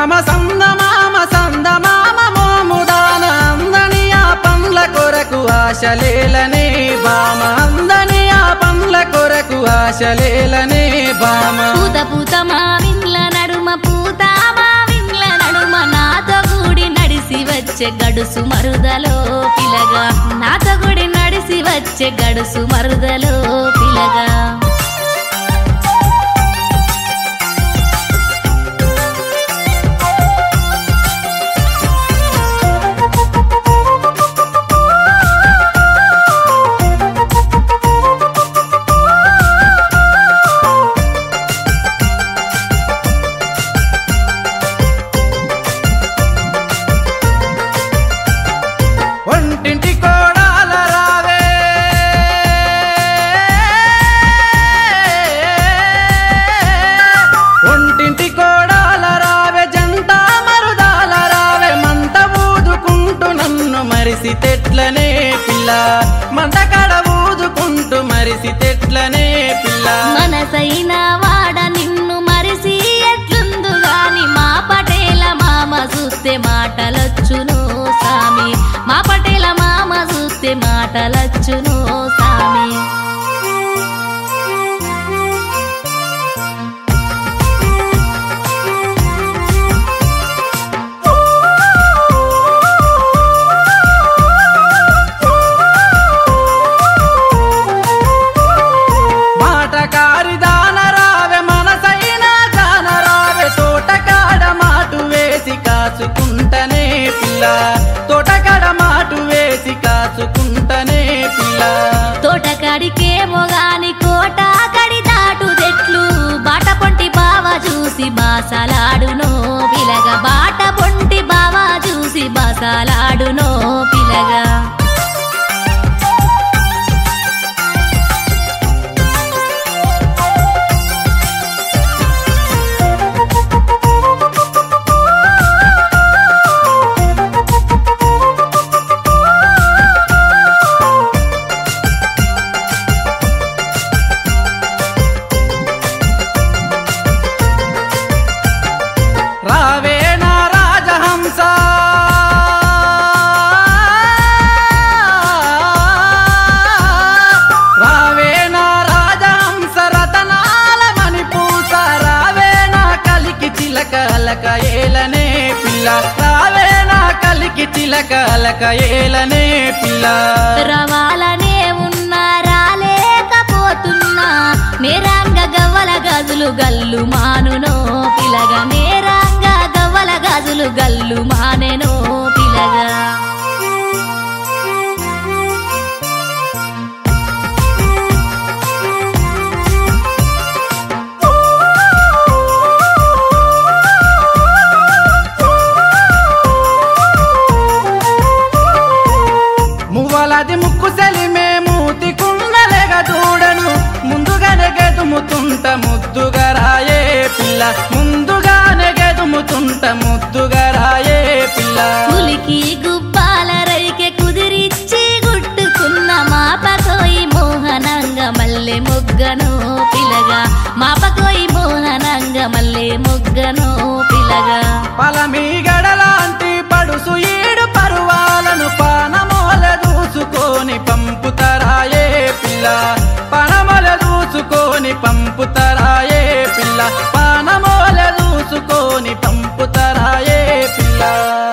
మామ సంద మామ సంద మామ మోముదాన అందని ఆ పండ్ల కొరకు ఆశలేలనే బామ అందని ఆ పండ్ల కొరకు ఆశలేలనే బామ పూత పూత మావిండ్ల నడుమ పూత మావిండ్ల నడుమ నాతో కూడి నడిసి వచ్చే గడుసు మరుదలో పిలగా నాతో కూడి నడిసి వచ్చే గడుసు మరుదలో పిలగా ఒంటింటి కోడాల రావే ఒంటింటి కోడాల రావే జంట మరుదాల రావే మంట ఊదుకుంటూ నన్ను మరిసి తెట్లనే పిల్ల మంట కడ ఊదుకుంటూ మరిసి తెట్లనే పిల్ల మనసైన వాడ నిన్ను మరిసి ఎట్లుందు గాని మా పటేల మామ చూస్తే మాటలొచ్చును సామి మా పటేల మామ చూస్తే మాటలొచ్చును సామి మాటకారి దాన రావే మనసైన దాన రావే తోటకాడ మాటు వేసి కాచుకుంటనే పిల్ల తోటకాడ మాటు వేసి కాచుకుంటనే పిల్ల తోటకాడికేమో గాని కోట కడి దాటు తెట్లు బాట పొంటి బావ చూసి బాసలాడునో పిలగా బాట పొంటి బావ చూసి బాసలాడునో పిలగా రావే నా రాజహంస రావే నా రాజహంస రతనాల మణిపూస రావే నా కలికి చిలక అలక ఏలనే పిల్ల రావే నా కలికి చిలక అలక ఏలనే పిల్ల రవాలనే ఉన్నా రాలేకపోతున్నా మేరాంగ గవ్వల గాజులు గల్లు మానునో పిలగా మేరాంగ గవ్వల గాజులు గల్లు మానెనో పిలగా మువ్వలది ముక్కు సెలిమే మూతి కుండలేగ చూడను ముందుగానే గెదుముతుంట ముద్దుగా రాయే పిల్ల ముందుగానే గెదుముతుంట ముద్దుగా రాయే పిల్ల పులికి గుబ్బాల రైకె కుదిరిచ్చి గుట్టుకున్న మాపకోయి మోహనంగ మల్లె మొగ్గనో పిలగా మాపకోయి మోహనంగ మల్లె మొగ్గనో పిలగా పలమీ గడలాంటి పడుసు ఏడు పరువాలను పానమోల దూసుకొని పంపుతరాయే పిల్ల పనమల దూసుకొని పంపుతరాయే పిల్ల పానమోల దూసుకొని పంపుతరాయే పిల్ల